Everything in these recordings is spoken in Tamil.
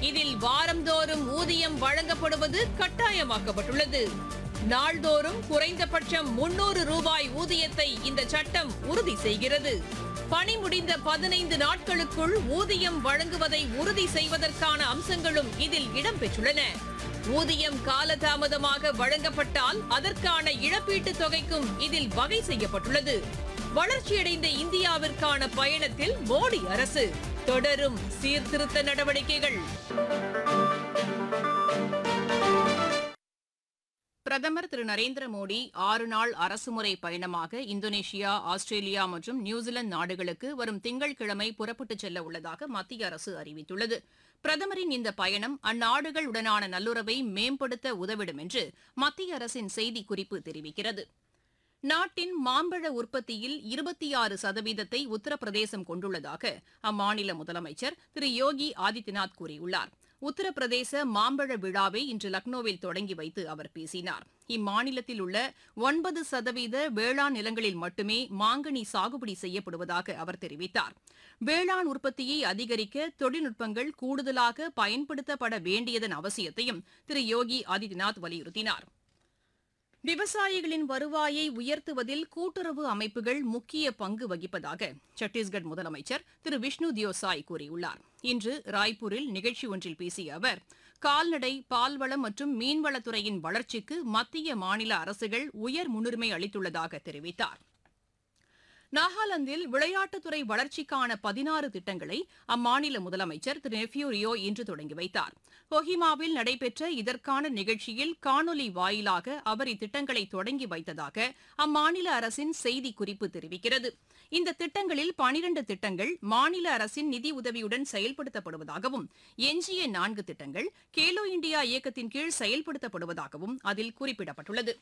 இதில் வாரந்தோறும் ஊதியம் வழங்கப்படுவது கட்டாயமாக்கப்பட்டுள்ளது நாள்தோறும் குறைந்தபட்சம் முன்னூறு ரூபாய் ஊதியத்தை இந்த சட்டம் உறுதி செய்கிறது பணி முடிந்த பதினைந்து நாட்களுக்குள் ஊதியம் வழங்குவதை உறுதி செய்வதற்கான அம்சங்களும் இதில் இடம்பெற்றுள்ளன ஊதியம் காலதாமதமாக வழங்கப்பட்டால் அதற்கான இழப்பீட்டுத் தொகைக்கும் இதில் வகை செய்யப்பட்டுள்ளது வளர்ச்சியடைந்த இந்தியாவிற்கான பயணத்தில் மோடி அரசு தொடரும் சீர்திருத்த நடவடிக்கைகள் பிரதமர் திரு நரேந்திர மோடி ஆறு நாள் அரசுமுறை பயணமாக இந்தோனேஷியா ஆஸ்திரேலியா மற்றும் நியூசிலாந்து நாடுகளுக்கு வரும் திங்கட்கிழமை புறப்பட்டுச் செல்ல உள்ளதாக மத்திய அரசு அறிவித்துள்ளது பிரதமரின் இந்த பயணம் அந்நாடுகளுடனான நல்லுறவை மேம்படுத்த உதவிடும் என்று மத்திய அரசின் செய்திக்குறிப்பு தெரிவிக்கிறது நாட்டின் மாம்பழ உற்பத்தியில் இருபத்தி ஆறு சதவீதத்தை உத்தரப்பிரதேசம் கொண்டுள்ளதாக அம்மாநில முதலமைச்சர் திரு யோகி ஆதித்யநாத் கூறியுள்ளார் உத்தரப்பிரதேச மாம்பழ விழாவை இன்று லக்னோவில் தொடங்கி வைத்து அவர் பேசினார் இம்மாநிலத்தில் உள்ள ஒன்பது சதவீத வேளாண் நிலங்களில் மட்டுமே மாங்கனி சாகுபடி செய்யப்படுவதாக அவர் தெரிவித்தார் வேளாண் உற்பத்தியை அதிகரிக்க தொழில்நுட்பங்கள் கூடுதலாக பயன்படுத்தப்பட வேண்டியதன் அவசியத்தையும் திரு யோகி ஆதித்யநாத் வலியுறுத்தினார் விவசாயிகளின் வருவாயை உயர்த்துவதில் கூட்டுறவு அமைப்புகள் முக்கிய பங்கு வகிப்பதாக சத்தீஸ்கர் முதலமைச்சர் திரு விஷ்ணு தியோசாய் கூறியுள்ளார் இன்று ராய்ப்பூரில் நிகழ்ச்சி ஒன்றில் பேசிய அவர் கால்நடை பால்வளம் மற்றும் மீன்வளத்துறையின் வளர்ச்சிக்கு மத்திய மாநில அரசுகள் உயர் முன்னுரிமை அளித்துள்ளதாக தெரிவித்தார் நாகாலாந்தில் விளையாட்டுத்துறை வளர்ச்சிக்கான பதினாறு திட்டங்களை அம்மாநில முதலமைச்சர் திரு நெஃப்யூ ரியோ இன்று தொடங்கி வைத்தார் கொஹிமாவில் நடைபெற்ற இதற்கான நிகழ்ச்சியில் காணொலி வாயிலாக அவர் இத்திட்டங்களை தொடங்கி வைத்ததாக அம்மாநில அரசின் செய்திக்குறிப்பு தெரிவிக்கிறது இந்த திட்டங்களில் பனிரண்டு திட்டங்கள் மாநில அரசின் நிதி உதவியுடன் செயல்படுத்தப்படுவதாகவும் எஞ்சிய நான்கு திட்டங்கள் கேலோ இந்தியா இயக்கத்தின் கீழ் செயல்படுத்தப்படுவதாகவும் அதில் குறிப்பிடப்பட்டுள்ளது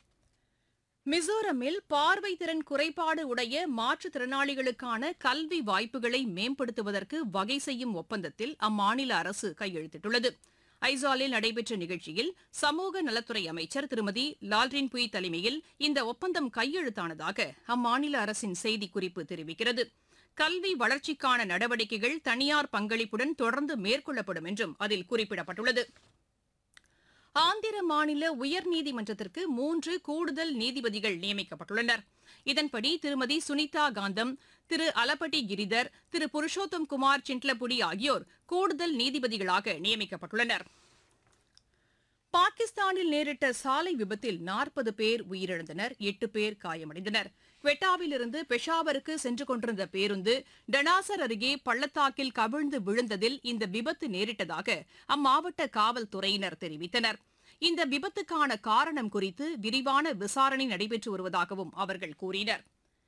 மிசோரமில் பார்வை திறன் குறைபாடு உடைய மாற்றுத்திறனாளிகளுக்கான கல்வி வாய்ப்புகளை மேம்படுத்துவதற்கு வகை செய்யும் ஒப்பந்தத்தில் அம்மாநில அரசு கையெழுத்திட்டுள்ளது ஐசாலில் நடைபெற்ற நிகழ்ச்சியில் சமூக நலத்துறை அமைச்சர் திருமதி லால்ரின் புய் தலைமையில் இந்த ஒப்பந்தம் கையெழுத்தானதாக அம்மாநில அரசின் செய்திக்குறிப்பு தெரிவிக்கிறது கல்வி வளர்ச்சிக்கான நடவடிக்கைகள் தனியார் பங்களிப்புடன் தொடர்ந்து மேற்கொள்ளப்படும் என்றும் அதில் குறிப்பிடப்பட்டுள்ளது ஆந்திர மாநில உயர்நீதிமன்றத்திற்கு மூன்று கூடுதல் நீதிபதிகள் நியமிக்கப்பட்டுள்ளனர் இதன்படி திருமதி சுனிதா காந்தம் திரு அலப்பட்டி கிரிதர் திரு புருஷோத்தம் குமார் சின்ட்லபுடி ஆகியோர் கூடுதல் நீதிபதிகளாக நியமிக்கப்பட்டுள்ளனர் பாகிஸ்தானில் நேரிட்ட சாலை விபத்தில் நாற்பது பேர் உயிரிழந்தனர் எட்டு பேர் காயமடைந்தனர் குவெட்டாவிலிருந்து பெஷாவருக்கு சென்று கொண்டிருந்த பேருந்து டனாசர் அருகே பள்ளத்தாக்கில் கவிழ்ந்து விழுந்ததில் இந்த விபத்து நேரிட்டதாக அம்மாவட்ட காவல்துறையினர் தெரிவித்தனர் இந்த விபத்துக்கான காரணம் குறித்து விரிவான விசாரணை நடைபெற்று வருவதாகவும் அவர்கள் கூறினர்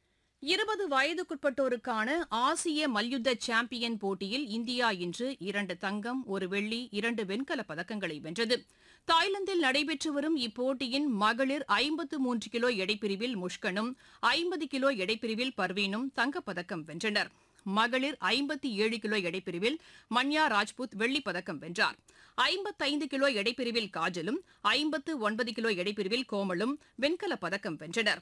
இருபது வயதுக்குட்பட்டோருக்கான ஆசிய மல்யுத்த சாம்பியன் போட்டியில் இந்தியா இன்று இரண்டு தங்கம் ஒரு வெள்ளி இரண்டு வெண்கலப் பதக்கங்களை வென்றது தாய்லாந்தில் நடைபெற்று வரும் இப்போட்டியின் மகளிர் ஐம்பத்து மூன்று கிலோ எடைப்பிரிவில் முஷ்கனும் ஐம்பது கிலோ எடைப்பிரிவில் பர்வீனும் தங்கப்பதக்கம் வென்றனர் மகளிர் ஐம்பத்தி ஏழு கிலோ எடைப்பிரிவில் மன்யா ராஜ்புத் வெள்ளிப் பதக்கம் வென்றார் ஐம்பத்தைந்து கிலோ எடைப்பிரிவில் காஜலும் ஐம்பத்து ஒன்பது கிலோ எடைப்பிரிவில் கோமலும் வெண்கலப் பதக்கம் வென்றனர்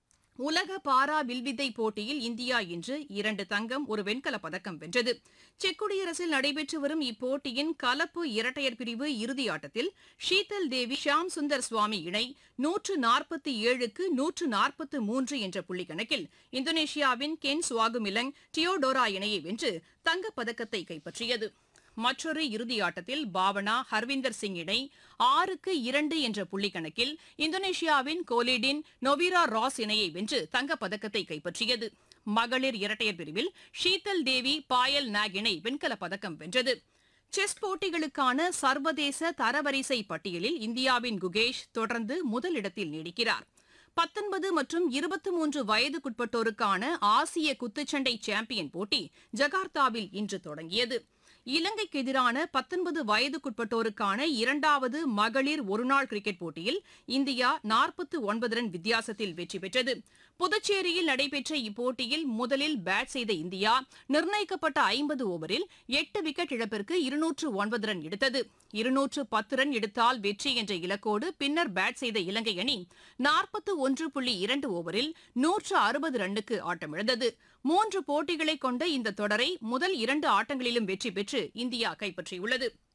உலக பாரா வில்வித்தை போட்டியில் இந்தியா இன்று இரண்டு தங்கம் ஒரு வெண்கலப் பதக்கம் வென்றது செக் குடியரசில் நடைபெற்று வரும் இப்போட்டியின் கலப்பு இரட்டையர் பிரிவு இறுதி ஆட்டத்தில் ஷீதல் தேவி ஷியாம் சுந்தர் சுவாமி இணை நூற்று நாற்பத்தி ஏழுக்கு நூற்று நாற்பத்து மூன்று என்ற புள்ளி கணக்கில் இந்தோனேஷியாவின் கென் சுவாகுமிலங் டியோடோரா இணையை வென்று தங்கப்பதக்கத்தை கைப்பற்றியது மற்றொரு இறுதியாட்டத்தில் பாவனா ஹர்விந்தர் சிங் இணை ஆறுக்கு இரண்டு என்ற புள்ளி கணக்கில் இந்தோனேஷியாவின் கோலிடின் நொவிரா ராஸ் இணையை வென்று தங்கப்பதக்கத்தை கைப்பற்றியது மகளிர் இரட்டையர் பிரிவில் ஷீதல் தேவி பாயல் நாக் இணை வெண்கலப் பதக்கம் வென்றது செஸ் போட்டிகளுக்கான சர்வதேச தரவரிசை பட்டியலில் இந்தியாவின் குகேஷ் தொடர்ந்து முதலிடத்தில் நீடிக்கிறார் பத்தொன்பது மற்றும் இருபத்தி மூன்று வயதுக்குட்பட்டோருக்கான ஆசிய குத்துச்சண்டை சாம்பியன் போட்டி ஜகார்த்தாவில் இன்று தொடங்கியது இலங்கைக்கு எதிரான பத்தொன்பது வயதுக்குட்பட்டோருக்கான இரண்டாவது மகளிர் ஒருநாள் கிரிக்கெட் போட்டியில் இந்தியா நாற்பத்து ஒன்பது ரன் வித்தியாசத்தில் வெற்றி பெற்றது புதுச்சேரியில் நடைபெற்ற இப்போட்டியில் முதலில் பேட் செய்த இந்தியா நிர்ணயிக்கப்பட்ட ஐம்பது ஓவரில் எட்டு விக்கெட் இழப்பிற்கு இருநூற்று ஒன்பது ரன் எடுத்தது இருநூற்று பத்து ரன் எடுத்தால் வெற்றி என்ற இலக்கோடு பின்னர் பேட் செய்த இலங்கை அணி நாற்பத்து ஒன்று புள்ளி இரண்டு ஓவரில் நூற்று அறுபது ரன்னுக்கு ஆட்டமிழந்தது மூன்று போட்டிகளை கொண்ட இந்த தொடரை முதல் இரண்டு ஆட்டங்களிலும் வெற்றி பெற்று இந்தியா கைப்பற்றியுள்ளது